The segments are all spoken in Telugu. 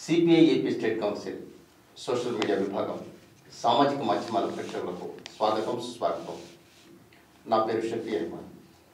CPI AP state council social media విభాగం సామాజిక మాధ్యమాల ప్రేక్షకులకు స్వాగతం సుస్వాగతం నా పేరు షఫీ అహ్మద్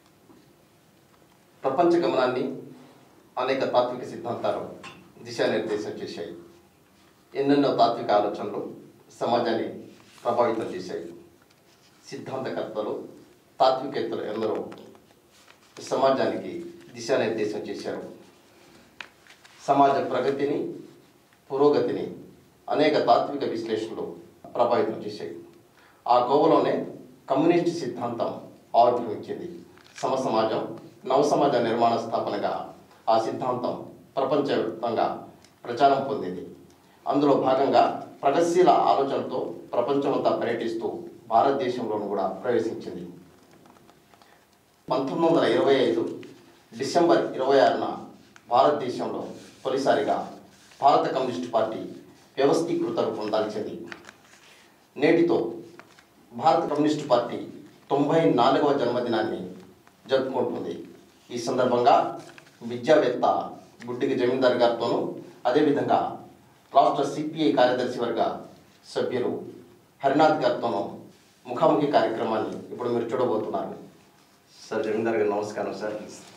ప్రపంచ గమనాన్ని అనేక తాత్విక సిద్ధాంతాలు దిశానిర్దేశం చేశాయి ఎన్నెన్నో తాత్విక ఆలోచనలు సమాజాన్ని ప్రభావితం చేశాయి సిద్ధాంతకర్తలు తాత్వికేత్తలు ఎందరో సమాజానికి దిశానిర్దేశం చేశారు సమాజ ప్రగతిని పురోగతిని అనేక తాత్విక విశ్లేషణలు ప్రభావితం చేశాయి ఆ కోవలోనే కమ్యూనిస్ట్ సిద్ధాంతం ఆవిర్భవించింది సమ సమాజం నవ సమాజ నిర్మాణ స్థాపనగా ఆ సిద్ధాంతం ప్రపంచవ్యాప్తంగా ప్రచారం పొందింది అందులో భాగంగా ప్రగతిశీల ఆలోచనతో ప్రపంచమంతా పర్యటిస్తూ భారతదేశంలోనూ కూడా ప్రవేశించింది పంతొమ్మిది వందల ఇరవై ఐదు డిసెంబర్ ఇరవై ఆరున భారతదేశంలో తొలిసారిగా భారత కమ్యూనిస్ట్ పార్టీ వ్యవస్థీకృత రూపం దాల్చింది నేటితో భారత కమ్యూనిస్ట్ పార్టీ తొంభై నాలుగవ జన్మదినాన్ని జరుపుకుంటుంది ఈ సందర్భంగా విద్యావేత్త గుడ్డికి జమీందార్ గారితోనూ అదేవిధంగా రాష్ట్ర సిపిఐ కార్యదర్శి వర్గ సభ్యులు హరినాథ్ గారితోనూ ముఖాముఖి కార్యక్రమాన్ని ఇప్పుడు మీరు చూడబోతున్నారు సార్ జమీందార్ గారు నమస్కారం సార్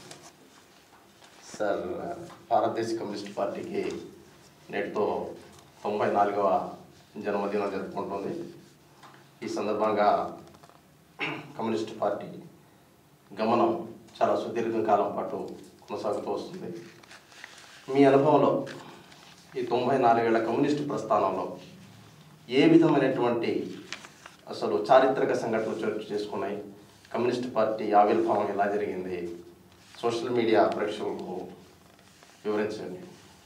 సార్ భారతదేశ కమ్యూనిస్ట్ పార్టీకి నేటితో తొంభై నాలుగవ జన్మదినం జరుపుకుంటుంది ఈ సందర్భంగా కమ్యూనిస్ట్ పార్టీ గమనం చాలా సుదీర్ఘ కాలం పాటు కొనసాగుతూ వస్తుంది మీ అనుభవంలో ఈ తొంభై నాలుగేళ్ల కమ్యూనిస్ట్ ప్రస్థానంలో ఏ విధమైనటువంటి అసలు చారిత్రక సంఘటనలు చోటు చేసుకున్నాయి కమ్యూనిస్ట్ పార్టీ ఆవిర్భావం ఎలా జరిగింది సోషల్ మీడియా ప్రేక్షకులకు వివరించండి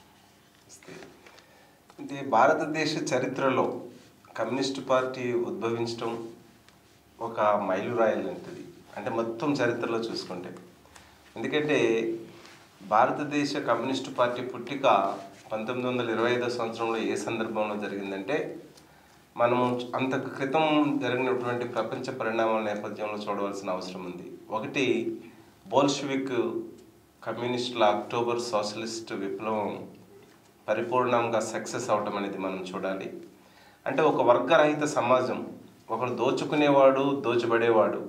ఇది భారతదేశ చరిత్రలో కమ్యూనిస్ట్ పార్టీ ఉద్భవించడం ఒక మైలురాయి లాంటిది అంటే మొత్తం చరిత్రలో చూసుకుంటే ఎందుకంటే భారతదేశ కమ్యూనిస్టు పార్టీ పుట్టిక పంతొమ్మిది వందల ఇరవై ఐదో సంవత్సరంలో ఏ సందర్భంలో జరిగిందంటే మనము అంత క్రితం జరిగినటువంటి ప్రపంచ పరిణామాల నేపథ్యంలో చూడవలసిన అవసరం ఉంది ఒకటి బోల్షివిక్ కమ్యూనిస్టుల అక్టోబర్ సోషలిస్ట్ విప్లవం పరిపూర్ణంగా సక్సెస్ అవటం అనేది మనం చూడాలి అంటే ఒక వర్గరహిత సమాజం ఒకడు దోచుకునేవాడు దోచబడేవాడు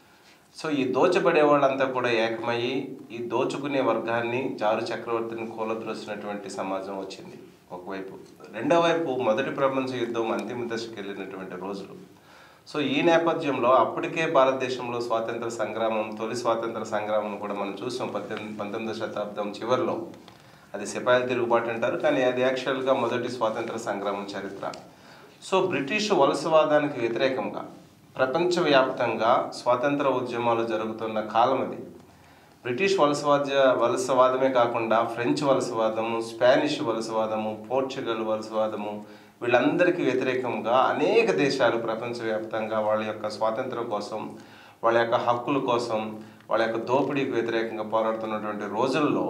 సో ఈ దోచబడే వాళ్ళంతా కూడా ఏకమయ్యి ఈ దోచుకునే వర్గాన్ని జారు చక్రవర్తిని కూలద్రోసినటువంటి సమాజం వచ్చింది ఒకవైపు రెండో వైపు మొదటి ప్రపంచ యుద్ధం అంతిమ దశకు వెళ్ళినటువంటి రోజులు సో ఈ నేపథ్యంలో అప్పటికే భారతదేశంలో స్వాతంత్ర సంగ్రామం తొలి స్వాతంత్ర సంగ్రామం కూడా మనం చూసాం పద్దెనిమిది పంతొమ్మిదో శతాబ్దం చివరిలో అది సిపాయిల తిరుగుబాటు అంటారు కానీ అది యాక్చువల్గా మొదటి స్వాతంత్ర సంగ్రామం చరిత్ర సో బ్రిటిష్ వలసవాదానికి వ్యతిరేకంగా ప్రపంచవ్యాప్తంగా స్వాతంత్ర ఉద్యమాలు జరుగుతున్న కాలం అది బ్రిటిష్ వలసవాద్య వలసవాదమే కాకుండా ఫ్రెంచ్ వలసవాదము స్పానిష్ వలసవాదము పోర్చుగల్ వలసవాదము వీళ్ళందరికీ వ్యతిరేకంగా అనేక దేశాలు ప్రపంచవ్యాప్తంగా వాళ్ళ యొక్క స్వాతంత్రం కోసం వాళ్ళ యొక్క హక్కుల కోసం వాళ్ళ యొక్క దోపిడీకి వ్యతిరేకంగా పోరాడుతున్నటువంటి రోజుల్లో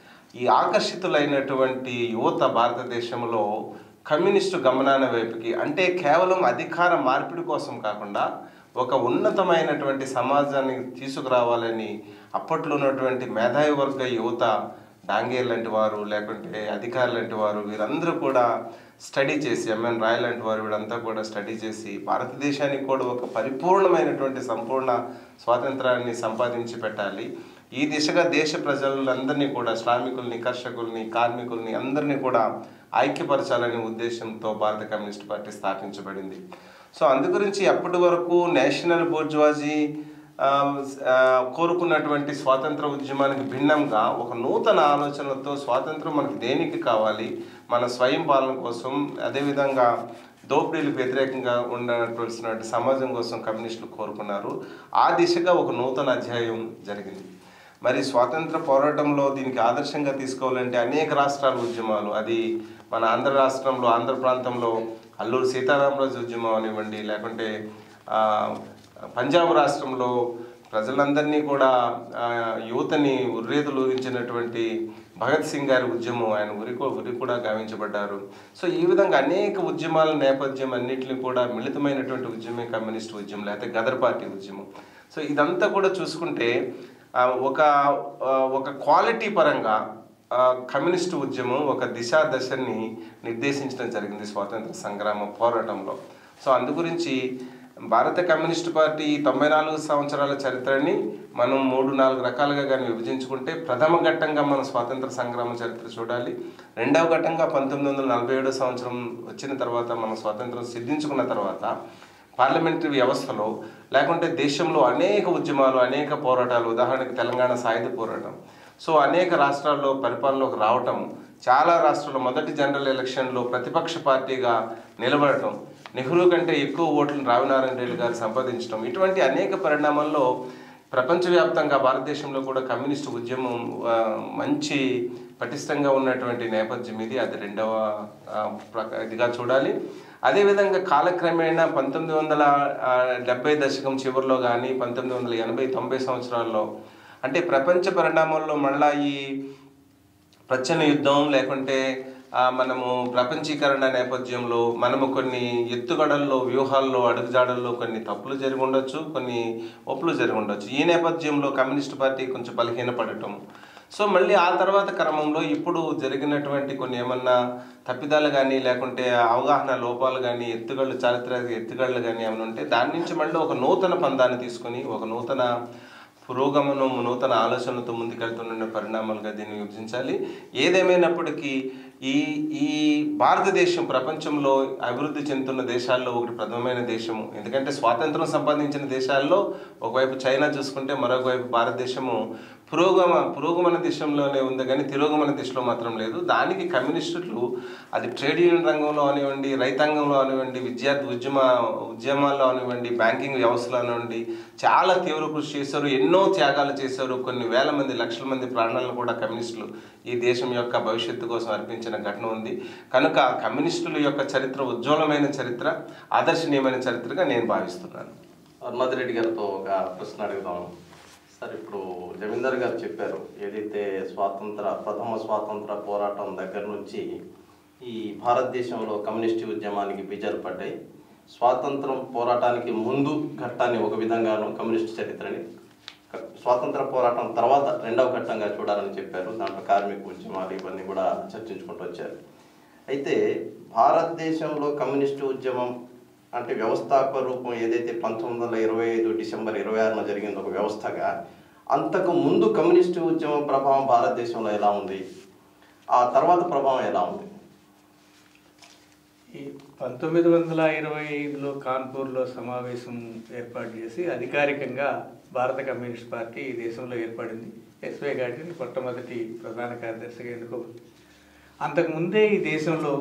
ఈ ఆకర్షితులైనటువంటి యువత భారతదేశంలో కమ్యూనిస్టు గమనాల వైపుకి అంటే కేవలం అధికార మార్పిడి కోసం కాకుండా ఒక ఉన్నతమైనటువంటి సమాజాన్ని తీసుకురావాలని అప్పట్లో ఉన్నటువంటి మేధావి వర్గ యువత డాంగే లాంటి వారు లేకుంటే అధికారులు లాంటి వారు వీరందరూ కూడా స్టడీ చేసి ఎంఎన్ రాయ్ లాంటి వారు వీళ్ళంతా కూడా స్టడీ చేసి భారతదేశానికి కూడా ఒక పరిపూర్ణమైనటువంటి సంపూర్ణ స్వాతంత్రాన్ని సంపాదించి పెట్టాలి ఈ దిశగా దేశ ప్రజలందరినీ కూడా శ్రామికుల్ని కర్షకుల్ని కార్మికుల్ని అందరినీ కూడా ఐక్యపరచాలనే ఉద్దేశంతో భారత కమ్యూనిస్ట్ పార్టీ స్థాపించబడింది సో అందు గురించి అప్పటి వరకు నేషనల్ బోర్జువాజీ ఆ, ఆ, కోరుకున్నటువంటి స్వాతంత్ర ఉద్యమానికి భిన్నంగా ఒక నూతన ఆలోచనలతో స్వాతంత్రం మనకు దేనికి కావాలి మన స్వయం పాలన కోసం అదేవిధంగా దోపిడీలకు వ్యతిరేకంగా ఉండవలసిన సమాజం కోసం కమ్యూనిస్టులు కోరుకున్నారు ఆ దిశగా ఒక నూతన అధ్యాయం జరిగింది మరి స్వాతంత్ర పోరాటంలో దీనికి ఆదర్శంగా తీసుకోవాలంటే అనేక రాష్ట్రాల ఉద్యమాలు అది మన ఆంధ్ర రాష్ట్రంలో ఆంధ్ర ప్రాంతంలో అల్లూరు సీతారామరాజు ఉద్యమం అనివ్వండి లేకుంటే ఆ, పంజాబ్ రాష్ట్రంలో ప్రజలందరినీ కూడా ఆ, యువతని ఉర్రేదులు ఊరించినటువంటి భగత్ సింగ్ గారి ఉద్యమం ఆయన ఉరి కూ- ఉరి కూడా గావించబడ్డారు సో ఈ విధంగా అనేక ఉద్యమాల నేపథ్యం అన్నింటినీ కూడా మిళితమైనటువంటి ఉద్యమే కమ్యూనిస్ట్ ఉద్యమం లేకపోతే గదర్ పార్టీ ఉద్యమం సో ఇదంతా కూడా చూసుకుంటే ఆ, ఒక ఆ, ఒక క్వాలిటీ పరంగా ఆ, కమ్యూనిస్టు ఉద్యమం ఒక దిశా దశని నిర్దేశించడం జరిగింది స్వాతంత్ర సంగ్రామ పోరాటంలో సో అందు గురించి భారత కమ్యూనిస్టు పార్టీ తొంభై నాలుగు సంవత్సరాల చరిత్రని మనం మూడు నాలుగు రకాలుగా కానీ విభజించుకుంటే ప్రథమ ఘట్టంగా మనం స్వాతంత్ర సంగ్రామ చరిత్ర చూడాలి రెండవ ఘట్టంగా పంతొమ్మిది వందల నలభై ఏడో సంవత్సరం వచ్చిన తర్వాత మనం స్వాతంత్రం సిద్ధించుకున్న తర్వాత పార్లమెంటరీ వ్యవస్థలో లేకుంటే దేశంలో అనేక ఉద్యమాలు అనేక పోరాటాలు ఉదాహరణకి తెలంగాణ సాయుధ పోరాటం సో అనేక రాష్ట్రాల్లో పరిపాలనలోకి రావటం చాలా రాష్ట్రాల్లో మొదటి జనరల్ ఎలక్షన్లో ప్రతిపక్ష పార్టీగా నిలబడటం నెహ్రూ కంటే ఎక్కువ ఓట్లను రావినారాయణ రెడ్డి గారు సంపాదించడం ఇటువంటి అనేక పరిణామాల్లో ప్రపంచవ్యాప్తంగా భారతదేశంలో కూడా కమ్యూనిస్టు ఉద్యమం ఆ, మంచి పటిష్టంగా ఉన్నటువంటి నేపథ్యం ఇది అది రెండవ ఆ, ప్రక- ఇదిగా చూడాలి అదేవిధంగా కాలక్రమేణా పంతొమ్మిది వందల ఆ, డెబ్బై దశకం చివరిలో కానీ పంతొమ్మిది వందల ఎనభై తొంభై సంవత్సరాల్లో అంటే ప్రపంచ పరిణామాల్లో మళ్ళా ఈ ప్రచ్ఛన్న యుద్ధం లేకుంటే ఆ, మనము ప్రపంచీకరణ నేపథ్యంలో మనము కొన్ని ఎత్తుగడల్లో వ్యూహాల్లో అడుగుజాడల్లో కొన్ని తప్పులు జరిగి ఉండొచ్చు కొన్ని ఒప్పులు జరిగి ఉండొచ్చు ఈ నేపథ్యంలో కమ్యూనిస్ట్ పార్టీ కొంచెం బలహీనపడటం సో మళ్ళీ ఆ తర్వాత క్రమంలో ఇప్పుడు జరిగినటువంటి కొన్ని ఏమన్నా తప్పిదాలు కానీ లేకుంటే అవగాహన లోపాలు కానీ ఎత్తుగళ్ళు చారిత్రక ఎత్తుగళ్ళు కానీ ఏమైనా ఉంటే దాని నుంచి మళ్ళీ ఒక నూతన పందాన్ని తీసుకొని ఒక నూతన పురోగమనం నూతన ఆలోచనలతో ముందుకెళ్తున్న పరిణామాలుగా దీన్ని విభజించాలి ఏదేమైనప్పటికీ ఈ ఈ భారతదేశం ప్రపంచంలో అభివృద్ధి చెందుతున్న దేశాల్లో ఒకటి ప్రథమమైన దేశము ఎందుకంటే స్వాతంత్రం సంపాదించిన దేశాల్లో ఒకవైపు చైనా చూసుకుంటే మరొక వైపు భారతదేశము పురోగమ పురోగమన దిశలోనే ఉంది కానీ తిరోగమన దిశలో మాత్రం లేదు దానికి కమ్యూనిస్టులు అది ట్రేడ్ యూనియన్ రంగంలో అనివ్వండి రైతాంగంలో అనివ్వండి విద్యార్థి ఉద్యమ ఉద్యమాల్లో అనివ్వండి బ్యాంకింగ్ వ్యవస్థలో అనివ్వండి చాలా తీవ్ర కృషి చేశారు ఎన్నో త్యాగాలు చేశారు కొన్ని వేల మంది లక్షల మంది ప్రాణాలను కూడా కమ్యూనిస్టులు ఈ దేశం యొక్క భవిష్యత్తు కోసం అర్పించిన ఘటన ఉంది కనుక కమ్యూనిస్టుల యొక్క చరిత్ర ఉజ్వలమైన చరిత్ర ఆదర్శనీయమైన చరిత్రగా నేను భావిస్తున్నాను హనుమతి రెడ్డి గారితో ఒక ప్రశ్న అడుగుదాం సార్ ఇప్పుడు జమీందార్ గారు చెప్పారు ఏదైతే స్వాతంత్ర ప్రథమ స్వాతంత్ర పోరాటం దగ్గర నుంచి ఈ భారతదేశంలో కమ్యూనిస్టు ఉద్యమానికి బీజాలు పడ్డాయి స్వాతంత్రం పోరాటానికి ముందు ఘట్టాన్ని ఒక విధంగాను కమ్యూనిస్టు చరిత్రని క- స్వాతంత్ర పోరాటం తర్వాత రెండవ ఘట్టంగా చూడాలని చెప్పారు దాంట్లో కార్మిక ఉద్యమాలు ఇవన్నీ కూడా చర్చించుకుంటూ వచ్చారు అయితే భారతదేశంలో కమ్యూనిస్టు ఉద్యమం అంటే వ్యవస్థాపక రూపం ఏదైతే పంతొమ్మిది వందల ఇరవై ఐదు డిసెంబర్ ఇరవై ఆరున జరిగింది ఒక వ్యవస్థగా అంతకు ముందు కమ్యూనిస్టు ఉద్యమం ప్రభావం భారతదేశంలో ఎలా ఉంది ఆ తర్వాత ప్రభావం ఎలా ఉంది ఈ పంతొమ్మిది వందల ఇరవై ఐదులో కాన్పూర్లో సమావేశం ఏర్పాటు చేసి అధికారికంగా భారత కమ్యూనిస్ట్ పార్టీ ఈ దేశంలో ఏర్పడింది ఎస్వై గారికి మొట్టమొదటి ప్రధాన కార్యదర్శిగా ఎన్నుకోబడింది అంతకుముందే ఈ దేశంలో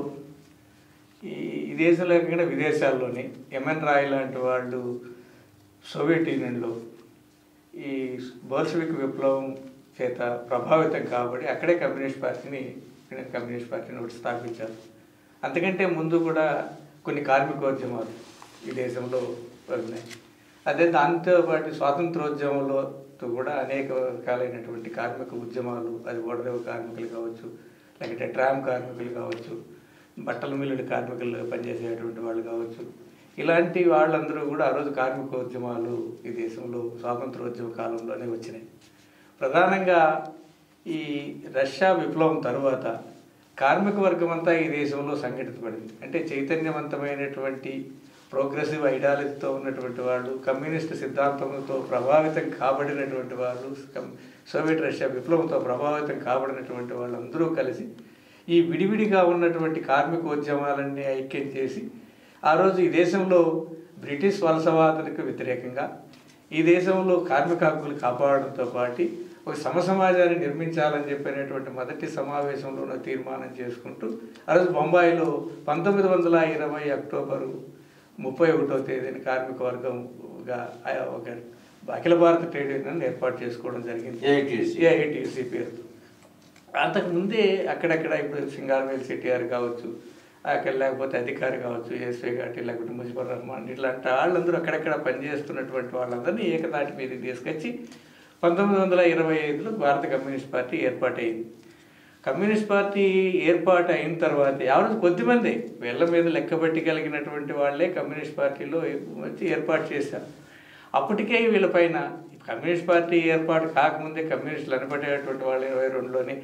ఈ ఈ దేశంలో కాకుండా విదేశాల్లోని ఎంఎన్ రాయ్ లాంటి వాళ్ళు సోవియట్ యూనియన్లో ఈ బోల్షవిక్ విప్లవం చేత ప్రభావితం కాబట్టి అక్కడే కమ్యూనిస్ట్ పార్టీని ఇండియన్ కమ్యూనిస్ట్ పార్టీని ఒకటి స్థాపించారు అంతకంటే ముందు కూడా కొన్ని కార్మికోద్యమాలు ఈ దేశంలో ఉన్నాయి అదే దాంతో పాటు స్వాతంత్రోద్యమంలో కూడా అనేక రకాలైనటువంటి కార్మిక ఉద్యమాలు అది ఓడరేవ కార్మికులు కావచ్చు లేకపోతే ట్రామ్ కార్మికులు కావచ్చు బట్టల మిల్లుల కార్మికులు పనిచేసేటువంటి వాళ్ళు కావచ్చు ఇలాంటి వాళ్ళందరూ కూడా ఆ రోజు కార్మికోద్యమాలు ఈ దేశంలో స్వాతంత్రోద్యమ కాలంలోనే వచ్చినాయి ప్రధానంగా ఈ రష్యా విప్లవం తరువాత కార్మిక వర్గం అంతా ఈ దేశంలో సంఘటితపడింది అంటే చైతన్యవంతమైనటువంటి ప్రోగ్రెసివ్ ఐడియాలజీతో ఉన్నటువంటి వాళ్ళు కమ్యూనిస్ట్ సిద్ధాంతంతో ప్రభావితం కాబడినటువంటి వాళ్ళు కమ్- సోవియట్ రష్యా విప్లవంతో ప్రభావితం కాబడినటువంటి వాళ్ళందరూ కలిసి ఈ విడివిడిగా ఉన్నటువంటి కార్మికోద్యమాలన్నీ ఐక్యం చేసి ఆ రోజు ఈ దేశంలో బ్రిటిష్ వలసవాదులకు వ్యతిరేకంగా ఈ దేశంలో కార్మిక హక్కులు కాపాడడంతో పాటు ఒక సమసమాజాన్ని నిర్మించాలని చెప్పినటువంటి మొదటి సమావేశంలోనూ తీర్మానం చేసుకుంటూ ఆ రోజు బొంబాయిలో పంతొమ్మిది వందల ఇరవై అక్టోబరు ముప్పై ఒకటో తేదీన కార్మిక వర్గంగా ఆ ఒక అఖిల భారత ట్రేడ్ యూనియన్ ఏర్పాటు చేసుకోవడం జరిగింది AITUC. ఏఐటిసి పేరుతో అంతకు ముందే అక్కడక్కడ ఇప్పుడు సింగారవేల్ సెట్టిఆర్ కావచ్చు అక్కడ లేకపోతే అధికారి కావచ్చు ఎస్వై ఘాటి లేకపోతే ముజిబుర్ రహమాన్ ఇట్లాంటి వాళ్ళందరూ అక్కడక్కడ పనిచేస్తున్నటువంటి వాళ్ళందరినీ ఏకతాటి మీదకి తీసుకొచ్చి పంతొమ్మిది వందల ఇరవై ఐదులో భారత కమ్యూనిస్ట్ పార్టీ ఏర్పాటైంది కమ్యూనిస్ట్ పార్టీ ఏర్పాటు అయిన తర్వాత ఎవరు కొద్దిమంది వీళ్ళ మీద లెక్కబట్టి కలిగినటువంటి వాళ్ళే కమ్యూనిస్ట్ పార్టీలో వచ్చి ఏర్పాటు చేశారు అప్పటికే వీళ్ళపైన కమ్యూనిస్ట్ పార్టీ ఏర్పాటు కాకముందే కమ్యూనిస్టులు అనబడేటువంటి వాళ్ళు ఇరవై రెండులోనే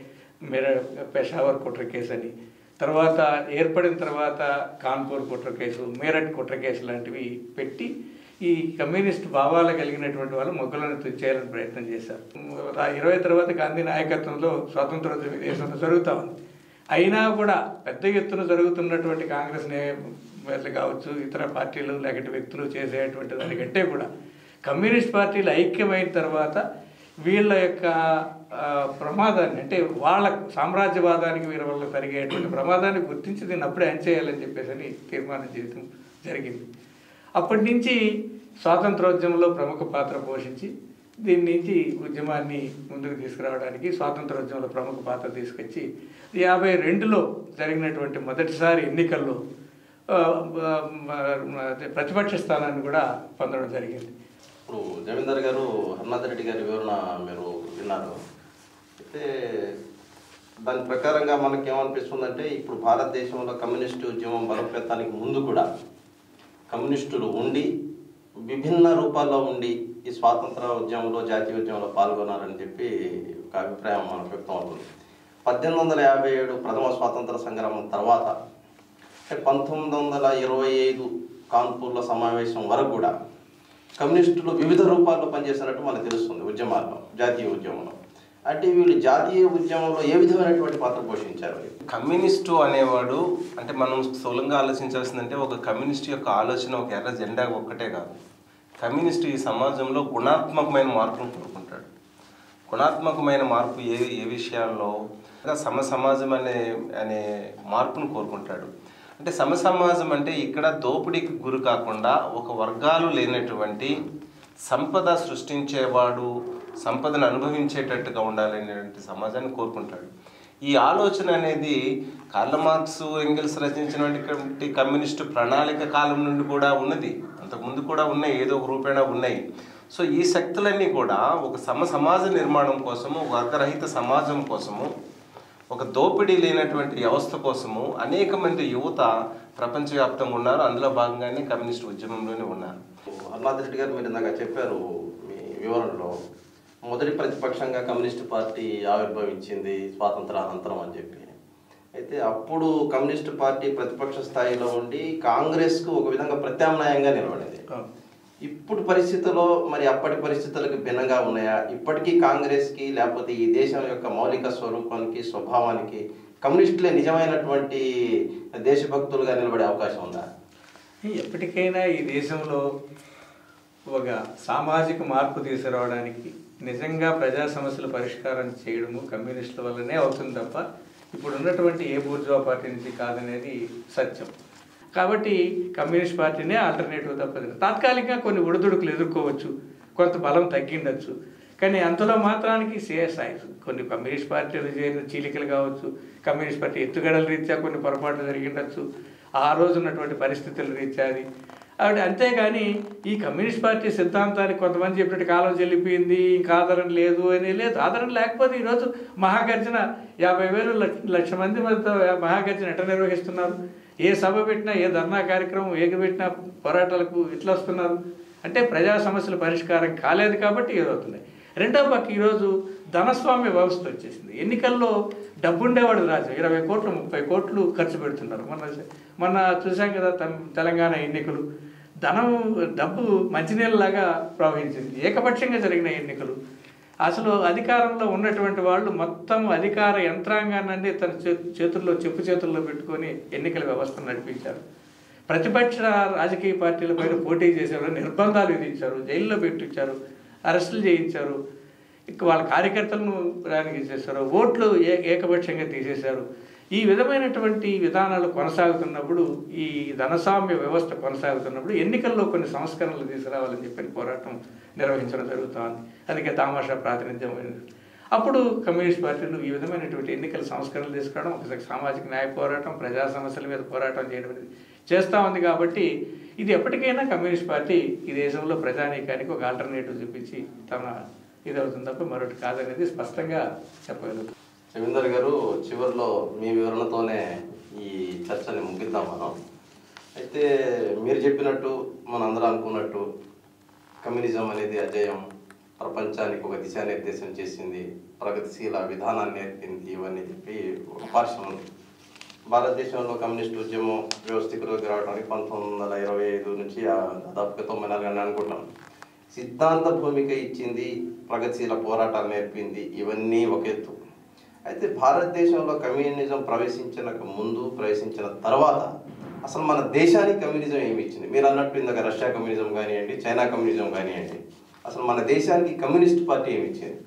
మేర పెషావర్ కుట్ర కేసు అని తర్వాత ఏర్పడిన తర్వాత కాన్పూర్ కుట్ర కేసు మేరట్ కుట్ర కేసు లాంటివి పెట్టి ఈ కమ్యూనిస్ట్ భావాలు కలిగినటువంటి వాళ్ళు మొగ్గులను చేయాలని ప్రయత్నం చేశారు ఆ ఇరవై తర్వాత గాంధీ నాయకత్వంలో స్వాతంత్రోద్యమ ఈ దేశంలో జరుగుతూ ఉంది అయినా కూడా పెద్ద ఎత్తున జరుగుతున్నటువంటి కాంగ్రెస్ నేతలు కావచ్చు ఇతర పార్టీలు లేకపోతే వ్యక్తులు చేసేటువంటి దానికంటే కూడా కమ్యూనిస్ట్ పార్టీలు ఐక్యమైన తర్వాత వీళ్ళ యొక్క ఆ, ప్రమాదాన్ని అంటే వాళ్ళ సామ్రాజ్యవాదానికి వీళ్ళ వల్ల జరిగేటువంటి ప్రమాదాన్ని గుర్తించి దీన్ని అప్పుడే చేయాలని చెప్పేసి అని తీర్మానం చేయడం జరిగింది అప్పటి నుంచి స్వాతంత్రోద్యమంలో ప్రముఖ పాత్ర పోషించి దీని నుంచి ఉద్యమాన్ని ముందుకు తీసుకురావడానికి స్వాతంత్రోద్యమంలో ప్రముఖ పాత్ర తీసుకొచ్చి యాభై రెండులో జరిగినటువంటి మొదటిసారి ఎన్నికల్లో ఆ, ఆ, అదే ప్రతిపక్ష స్థానాన్ని కూడా పొందడం జరిగింది ఇప్పుడు జమీందార్ గారు హర్నాథ్ రెడ్డి గారి వివరణ మీరు విన్నారు అయితే దాని ప్రకారంగా మనకి ఏమనిపిస్తుందంటే ఇప్పుడు భారతదేశంలో కమ్యూనిస్టు ఉద్యమం బలోపేతానికి ముందు కూడా కమ్యూనిస్టులు ఉండి విభిన్న రూపాల్లో ఉండి ఈ స్వాతంత్ర ఉద్యమంలో జాతీయ ఉద్యమంలో పాల్గొన్నారని చెప్పి ఒక అభిప్రాయం మనకు వ్యక్తం అవుతుంది పద్దెనిమిది వందల యాభై ఏడు ప్రథమ స్వాతంత్ర సంగ్రామం తర్వాత అంటే పంతొమ్మిది వందల ఇరవై ఐదు కాన్పూర్ల సమావేశం వరకు కూడా కమ్యూనిస్టులు వివిధ రూపాల్లో పనిచేసినట్టు మనకు తెలుస్తుంది ఉద్యమాల్లో జాతీయ ఉద్యమంలో అంటే వీళ్ళు జాతీయ ఉద్యమంలో ఏ విధమైనటువంటి పాత్ర పోషించారు కమ్యూనిస్టు అనేవాడు అంటే మనం స్థూలంగా ఆలోచించాల్సిందంటే ఒక కమ్యూనిస్ట్ యొక్క ఆలోచన ఒక ఎర్ర జెండా ఒక్కటే కాదు కమ్యూనిస్టు ఈ సమాజంలో గుణాత్మకమైన మార్పును కోరుకుంటాడు గుణాత్మకమైన మార్పు ఏ ఏ విషయాల్లో సమ సమాజం అనే అనే మార్పును కోరుకుంటాడు అంటే సమ సమాజం అంటే ఇక్కడ దోపిడీకి గురి కాకుండా ఒక వర్గాలు లేనటువంటి సంపద సృష్టించేవాడు సంపదను అనుభవించేటట్టుగా ఉండాలనేటువంటి సమాజాన్ని కోరుకుంటాడు ఈ ఆలోచన అనేది కార్ల మార్క్స్ ఎంగిల్స్ రచించినటువంటి కమ్యూనిస్టు ప్రణాళిక కాలం నుండి కూడా ఉన్నది అంతకుముందు కూడా ఉన్నాయి ఏదో ఒక రూపేణా ఉన్నాయి సో ఈ శక్తులన్నీ కూడా ఒక సమ సమాజ నిర్మాణం కోసము వర్గరహిత సమాజం కోసము ఒక దోపిడీ లేనటువంటి వ్యవస్థ కోసము అనేక మంది యువత ప్రపంచవ్యాప్తంగా ఉన్నారు అందులో భాగంగానే కమ్యూనిస్ట్ ఉద్యమంలోనే ఉన్నారు హర్నాథ్ రెడ్డి గారు మీరు ఇందాక చెప్పారు మీ వివరణలో మొదటి ప్రతిపక్షంగా కమ్యూనిస్ట్ పార్టీ ఆవిర్భవించింది స్వాతంత్రానంతరం అని చెప్పి అయితే అప్పుడు కమ్యూనిస్ట్ పార్టీ ప్రతిపక్ష స్థాయిలో ఉండి కాంగ్రెస్కు ఒక విధంగా ప్రత్యామ్నాయంగా నిలబడింది ఇప్పుడు పరిస్థితుల్లో మరి అప్పటి పరిస్థితులకు భిన్నంగా ఉన్నాయా ఇప్పటికీ కాంగ్రెస్కి లేకపోతే ఈ దేశం యొక్క మౌలిక స్వరూపానికి స్వభావానికి కమ్యూనిస్టులే నిజమైనటువంటి దేశభక్తులుగా నిలబడే అవకాశం ఉందా ఎప్పటికైనా ఈ దేశంలో ఒక సామాజిక మార్పు తీసుకురావడానికి నిజంగా ప్రజా సమస్యల పరిష్కారం చేయడము కమ్యూనిస్టుల వల్లనే అవుతుంది తప్ప ఇప్పుడు ఉన్నటువంటి ఏ బూర్జువా పార్టీ నుంచి కాదనేది సత్యం కాబట్టి కమ్యూనిస్ట్ పార్టీనే ఆల్టర్నేటివ్ తప్పదు తాత్కాలికంగా కొన్ని ఒడిదుడుకులు ఎదుర్కోవచ్చు కొంత బలం తగ్గిండొచ్చు కానీ అంతలో మాత్రానికి సిఎస్ఐ కొన్ని కమ్యూనిస్ట్ పార్టీలు చేరిన చీలికలు కావచ్చు కమ్యూనిస్ట్ పార్టీ ఎత్తుగడల రీత్యా కొన్ని పొరపాట్లు జరిగిండొచ్చు ఆ రోజు ఉన్నటువంటి పరిస్థితుల రీత్యా అది ఆవిడ అంతేగాని ఈ కమ్యూనిస్ట్ పార్టీ సిద్ధాంతానికి కొంతమంది చెప్పినట్టు కాలం చెల్లిపోయింది ఇంకా ఆదరణ లేదు అని లేదు ఆదరణ లేకపోతే ఈరోజు మహాగర్జన యాభై వేలు లక్ష లక్ష మంది మధ్య మహాగర్జన ఎట్లా నిర్వహిస్తున్నారు ఏ సభ పెట్టినా ఏ ధర్నా కార్యక్రమం ఏది పెట్టినా పోరాటాలకు ఇట్లా వస్తున్నారు అంటే ప్రజా సమస్యల పరిష్కారం కాలేదు కాబట్టి ఏదవుతుంది రెండో పక్క ఈరోజు ధనస్వామ్య వ్యవస్థ వచ్చేసింది ఎన్నికల్లో డబ్బు ఉండేవాడు రాజు ఇరవై కోట్లు ముప్పై కోట్లు ఖర్చు పెడుతున్నారు మొన్న మొన్న చూసాం కదా తెల- తెలంగాణ ఎన్నికలు ధనం డబ్బు మంచినీళ్ళలాగా ప్రవహించింది ఏకపక్షంగా జరిగిన ఎన్నికలు అసలు అధికారంలో ఉన్నటువంటి వాళ్ళు మొత్తం అధికార యంత్రాంగాన్ని తన చే- చేతుల్లో చెప్పు చేతుల్లో పెట్టుకొని ఎన్నికల వ్యవస్థను నడిపించారు ప్రతిపక్ష రాజకీయ పార్టీల పైన పోటీ చేశారు నిర్బంధాలు విధించారు జైల్లో పెట్టించారు అరెస్టులు చేయించారు ఇక వాళ్ళ కార్యకర్తలను రానికి చేశారు ఓట్లు ఏ ఏకపక్షంగా తీసేశారు ఈ విధమైనటువంటి విధానాలు కొనసాగుతున్నప్పుడు ఈ ధనస్వామ్య వ్యవస్థ కొనసాగుతున్నప్పుడు ఎన్నికల్లో కొన్ని సంస్కరణలు తీసుకురావాలని చెప్పి పోరాటం నిర్వహించడం జరుగుతోంది అందుకే తామాషా ప్రాతినిధ్యం అప్పుడు కమ్యూనిస్ట్ పార్టీలు ఈ విధమైనటువంటి ఎన్నికల సంస్కరణలు తీసుకురావడం ఒక సామాజిక న్యాయ పోరాటం ప్రజా సమస్యల మీద పోరాటం చేయడం అనేది చేస్తూ ఉంది కాబట్టి ఇది ఎప్పటికైనా కమ్యూనిస్ట్ పార్టీ ఈ దేశంలో ప్రజానీకానికి ఒక ఆల్టర్నేటివ్ చూపించి తమ ఇది అవుతుంది తప్ప మరొకటి కాదనేది స్పష్టంగా చెప్పగలుగుతాం రవీందర్ గారు చివరిలో మీ వివరణతోనే ఈ చర్చని ముగిద్దాం మనం అయితే మీరు చెప్పినట్టు మన అందరూ అనుకున్నట్టు కమ్యూనిజం అనేది అజయం ప్రపంచానికి ఒక దిశానిర్దేశం చేసింది ప్రగతిశీల విధానాన్ని నేర్పింది ఇవన్నీ చెప్పి ఒక భాష ఉంది భారతదేశంలో కమ్యూనిస్ట్ ఉద్యమం వ్యవస్థీకృతకి రావడానికి పంతొమ్మిది వందల ఇరవై ఐదు నుంచి ఆ దాదాపుగా తొంభై నాలుగు అని అనుకుంటాం సిద్ధాంత భూమిక ఇచ్చింది ప్రగతిశీల పోరాటాలు నేర్పింది ఇవన్నీ ఒక ఎత్తు అయితే భారతదేశంలో కమ్యూనిజం ప్రవేశించిన ముందు ప్రవేశించిన తర్వాత అసలు మన దేశానికి కమ్యూనిజం ఏమి ఇచ్చింది మీరు అన్నట్టు ఇందాక రష్యా కమ్యూనిజం కానివ్వండి చైనా కమ్యూనిజం కానివ్వండి అసలు మన దేశానికి కమ్యూనిస్ట్ పార్టీ ఏమి ఇచ్చింది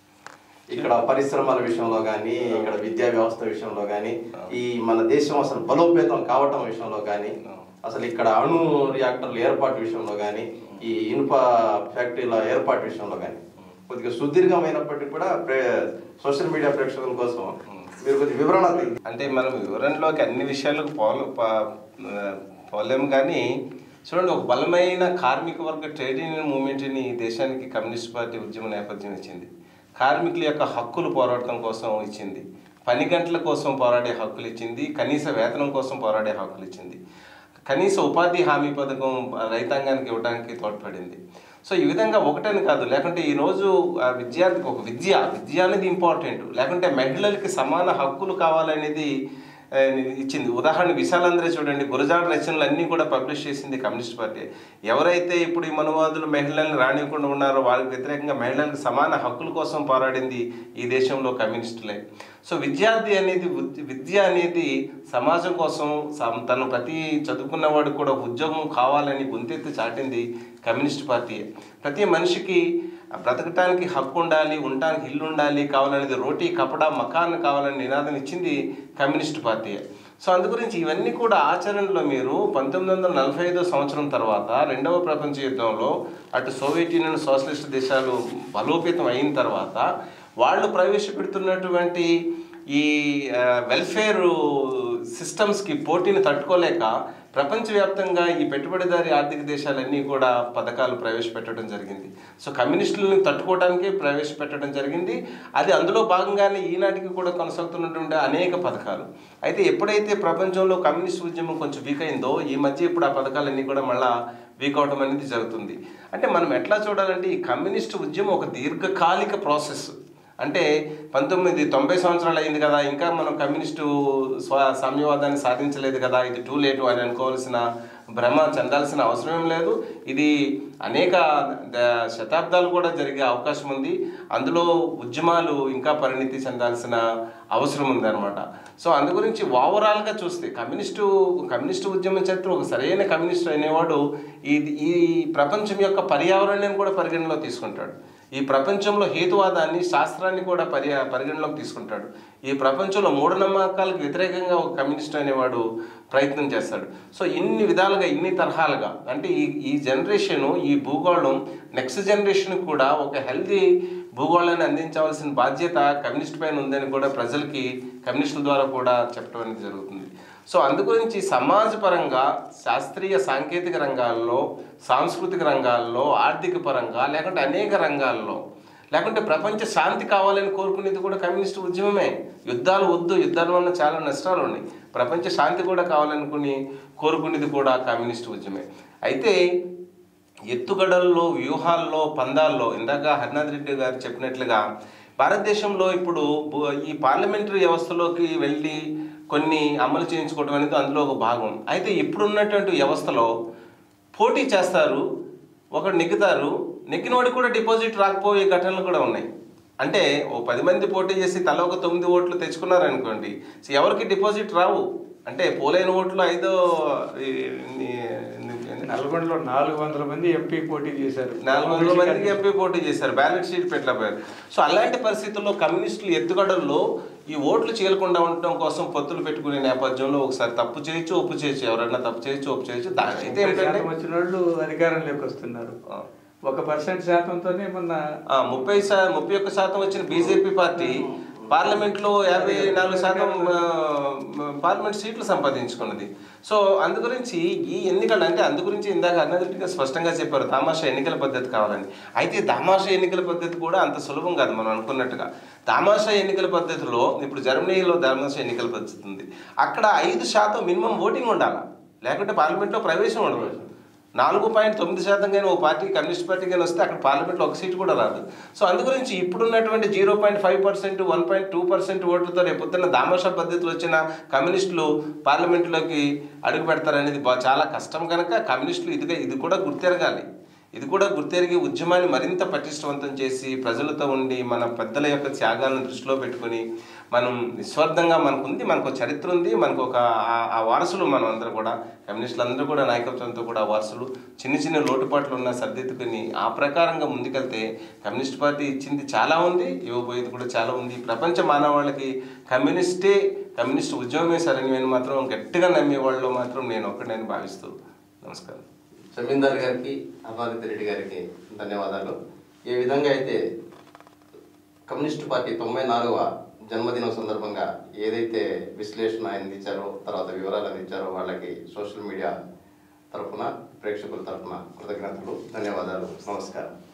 ఇక్కడ పరిశ్రమల విషయంలో కానీ ఇక్కడ విద్యా వ్యవస్థ విషయంలో కానీ ఈ మన దేశం అసలు బలోపేతం కావటం విషయంలో కానీ అసలు ఇక్కడ అణు రియాక్టర్ల ఏర్పాటు విషయంలో కానీ ఈ ఇనుప ఫ్యాక్టరీల ఏర్పాటు విషయంలో కానీ కొద్దిగా సుదీర్ఘమైనప్పటికీ కూడా ప్రే సోషల్ మీడియా ప్రేక్షకుల కోసం మీరు కొద్దిగా వివరణ తె- అంటే మనం వివరణలోకి అన్ని విషయాలకు పోల ప- ఆ, పోలేము కానీ చూడండి ఒక బలమైన కార్మిక వర్గ ట్రేడ్ యూనియన్ మూవ్మెంట్ని ఈ దేశానికి కమ్యూనిస్ట్ పార్టీ ఉద్యమ నేపథ్యం ఇచ్చింది కార్మికుల యొక్క హక్కులు పోరాటం కోసం ఇచ్చింది పని గంటల కోసం పోరాడే హక్కులు ఇచ్చింది కనీస వేతనం కోసం పోరాడే హక్కులు ఇచ్చింది కనీస ఉపాధి హామీ పథకం రైతాంగానికి ఇవ్వడానికి తోడ్పడింది సో ఈ విధంగా ఒకటని కాదు లేకుంటే ఈరోజు ఆ విద్యార్థికి ఒక విద్య విద్య అనేది ఇంపార్టెంట్ లేకుంటే మహిళలకి సమాన హక్కులు కావాలనేది ఆ, ఇచ్చింది ఉదాహరణ విశాలందరూ చూడండి గురజాడ రచనలు అన్నీ కూడా పబ్లిష్ చేసింది కమ్యూనిస్ట్ పార్టీ ఎవరైతే ఇప్పుడు ఈ మనువాదులు మహిళల్ని రానివ్వకుండా ఉన్నారో వాళ్ళకి వ్యతిరేకంగా మహిళలకు సమాన హక్కుల కోసం పోరాడింది ఈ దేశంలో కమ్యూనిస్టులే సో విద్యార్థి అనేది ఉద్- విద్య అనేది సమాజం కోసం సం- తను ప్రతి చదువుకున్నవాడు కూడా ఉద్యోగం కావాలని గొంతెత్తి చాటింది కమ్యూనిస్ట్ పార్టీ ప్రతి మనిషికి బ్రతకటానికి హక్కు ఉండాలి ఉండటానికి ఇల్లు ఉండాలి కావాలనేది రోటీ కపడా మకాన్ కావాలని నినాదం ఇచ్చింది కమ్యూనిస్ట్ పార్టీ సో అందు గురించి ఇవన్నీ కూడా ఆచరణలో మీరు పంతొమ్మిది వందల నలభై ఐదో సంవత్సరం తర్వాత రెండవ ప్రపంచ యుద్ధంలో అటు సోవియట్ యూనియన్ సోషలిస్ట్ దేశాలు బలోపేతం అయిన తర్వాత వాళ్ళు ప్రవేశపెడుతున్నటువంటి ఈ ఆ, వెల్ఫేర్ సిస్టమ్స్కి పోటీని తట్టుకోలేక ప్రపంచవ్యాప్తంగా ఈ పెట్టుబడిదారి ఆర్థిక దేశాలన్నీ కూడా పథకాలు ప్రవేశపెట్టడం జరిగింది సో కమ్యూనిస్టులను తట్టుకోవడానికి ప్రవేశపెట్టడం జరిగింది అది అందులో భాగంగానే ఈనాటికి కూడా కొనసాగుతున్నటువంటి అనేక పథకాలు అయితే ఎప్పుడైతే ప్రపంచంలో కమ్యూనిస్ట్ ఉద్యమం కొంచెం వీక్ అయిందో ఈ మధ్య ఇప్పుడు ఆ పథకాలన్నీ కూడా మళ్ళా వీక్ అవడం అనేది జరుగుతుంది అంటే మనం ఎట్లా చూడాలంటే ఈ కమ్యూనిస్ట్ ఉద్యమం ఒక దీర్ఘకాలిక ప్రాసెస్ అంటే పంతొమ్మిది తొంభై సంవత్సరాలు అయింది కదా ఇంకా మనం కమ్యూనిస్టు స్వ సామ్యవాదాన్ని సాధించలేదు కదా ఇది టూ లేటు అని అనుకోవాల్సిన భ్రమ చెందాల్సిన అవసరం ఏం లేదు ఇది అనేక ద- శతాబ్దాలు కూడా జరిగే అవకాశం ఉంది అందులో ఉద్యమాలు ఇంకా పరిణితి చెందాల్సిన అవసరం ఉంది అనమాట సో అందు గురించి ఓవరాల్గా చూస్తే కమ్యూనిస్టు కమ్యూనిస్టు ఉద్యమం చరిత్ర ఒక సరైన కమ్యూనిస్ట్ అనేవాడు ఈ ఈ ప్రపంచం యొక్క పర్యావరణాన్ని కూడా పరిగణలో తీసుకుంటాడు ఈ ప్రపంచంలో హేతువాదాన్ని శాస్త్రాన్ని కూడా పరి పరిగణలోకి తీసుకుంటాడు ఈ ప్రపంచంలో మూఢనమ్మకాలకు వ్యతిరేకంగా ఒక కమ్యూనిస్ట్ అనేవాడు ప్రయత్నం చేస్తాడు సో ఇన్ని విధాలుగా ఇన్ని తరహాలుగా అంటే ఈ ఈ జనరేషన్ ఈ భూగోళం నెక్స్ట్ జనరేషన్ కూడా ఒక హెల్తీ భూగోళాన్ని అందించవలసిన బాధ్యత కమ్యూనిస్ట్ పైన ఉందని కూడా ప్రజలకి కమ్యూనిస్టుల ద్వారా కూడా చెప్పడం అనేది జరుగుతుంది సో అందుగురించి సమాజపరంగా శాస్త్రీయ సాంకేతిక రంగాల్లో సాంస్కృతిక రంగాల్లో ఆర్థిక పరంగా లేకుంటే అనేక రంగాల్లో లేకుంటే ప్రపంచ శాంతి కావాలని కోరుకునేది కూడా కమ్యూనిస్ట్ ఉద్యమమే యుద్ధాలు వద్దు యుద్ధాల వల్ల చాలా నష్టాలు ఉన్నాయి ప్రపంచ శాంతి కూడా కావాలనుకుని కోరుకునేది కూడా కమ్యూనిస్ట్ ఉద్యమే అయితే ఎత్తుగడల్లో వ్యూహాల్లో పందాల్లో ఇందాక హరినాథ్ రెడ్డి గారు చెప్పినట్లుగా భారతదేశంలో ఇప్పుడు బు- ఈ పార్లమెంటరీ వ్యవస్థలోకి వెళ్ళి కొన్ని అమలు చేయించుకోవడం అనేది అందులో ఒక భాగం అయితే ఇప్పుడున్నటువంటి వ్యవస్థలో పోటీ చేస్తారు ఒకడు నెగ్గుతారు నెగ్గినవాడికి కూడా డిపాజిట్ రాకపోయే ఘటనలు కూడా ఉన్నాయి అంటే ఓ పది మంది పోటీ చేసి తల ఒక తొమ్మిది ఓట్లు తెచ్చుకున్నారనుకోండి సో ఎవరికి డిపాజిట్ రావు అంటే పోలైన ఓట్లు ఐదో ఈ- ఈ- నల్గొండలో నాలుగు వందల మంది ఎంపీ పోటీ చేశారు నాలుగు వందల మందికి ఎంపీ పోటీ చేశారు బ్యాలెట్ షీట్ పెట్టలేకపోయారు సో అలాంటి పరిస్థితుల్లో కమ్యూనిస్టులు ఎత్తుగడల్లో ఈ ఓట్లు చీలకుండా ఉండటం కోసం పొత్తులు పెట్టుకునే నేపథ్యంలో ఒకసారి తప్పు చేయొచ్చు ఒప్పు చేయొచ్చు ఎవరైనా తప్పు చేయొచ్చు ఒప్పు చేయొచ్చు దాని అయితే ముప్పై ఏంటంటే శాతం వచ్చిన వాళ్ళు అధికారంలోకి వస్తున్నారు ఆ. ఒక పర్సెంట్ శాతంతోనే మొన్న ఆ, ముప్పై శా ముప్పై ఒక్క శాతం వచ్చిన బీజేపీ పార్టీ పార్లమెంట్లో యాభై నాలుగు శాతం ఆ, పార్లమెంట్ సీట్లు సంపాదించుకున్నది సో అందు గురించి ఈ ఎన్నికలు అంటే అందు గురించి ఇందాక అన్నదిగా స్పష్టంగా చెప్పారు దామాషా ఎన్నికల పద్ధతి కావాలని అయితే దామాషా ఎన్నికల పద్ధతి కూడా అంత సులభం కాదు మనం అనుకున్నట్టుగా దామాషా ఎన్నికల పద్ధతిలో ఇప్పుడు జర్మనీలో దామాషా ఎన్నికల పద్ధతి ఉంది అక్కడ ఐదు శాతం మినిమం ఓటింగ్ ఉండాలి లేకుంటే పార్లమెంట్లో ప్రవేశం ఉండదు నాలుగు పాయింట్ తొమ్మిది శాతం కానీ ఓ పార్టీ కమ్యూనిస్ట్ పార్టీ కానీ వస్తే అక్కడ పార్లమెంట్లో ఒక సీటు కూడా రాదు సో అందు గురించి ఇప్పుడున్నటువంటి zero point five percent one point two percent ఓట్లతో రేపు పొద్దున్న దామాషా పద్ధతిలో వచ్చిన కమ్యూనిస్టులు పార్లమెంటులోకి అడుగు పెడతారనేది బా- చాలా కష్టం కనుక కమ్యూనిస్టులు ఇదిగా ఇది కూడా గుర్తెరగాలి ఇది కూడా గుర్తెరిగి ఉద్యమాన్ని మరింత పటిష్టవంతం చేసి ప్రజలతో ఉండి మన పెద్దల యొక్క త్యాగాలను దృష్టిలో పెట్టుకుని మనం నిస్వార్థంగా మనకు ఉంది మనకు ఒక చరిత్ర ఉంది మనకు ఒక ఆ- ఆ వారసులు మనం అందరూ కూడా కమ్యూనిస్టులు అందరూ కూడా నాయకత్వంతో కూడా వారసులు చిన్న చిన్న లోటుపాట్లు ఉన్న సర్దిద్దుకుని ఆ ప్రకారంగా ముందుకెళ్తే కమ్యూనిస్ట్ పార్టీ ఇచ్చింది చాలా ఉంది ఇవ్వబోయేది కూడా చాలా ఉంది ప్రపంచ మానవాళికి కమ్యూనిస్టే కమ్యూనిస్ట్ ఉద్యమమే సరైనవి మాత్రం గట్టిగా నమ్మే వాళ్ళలో మాత్రం నేను ఒక్కడని భావిస్తూ నమస్కారం జమీందార్ గారికి అమరావతి రెడ్డి గారికి ధన్యవాదాలు ఏ విధంగా అయితే కమ్యూనిస్ట్ పార్టీ తొంభై నాలుగవ జన్మదినం సందర్భంగా ఏదైతే విశ్లేషణ అందించారో తర్వాత వివరాలు అందించారో వాళ్ళకి సోషల్ మీడియా తరఫున ప్రేక్షకుల తరఫున కృతజ్ఞతలు ధన్యవాదాలు నమస్కారం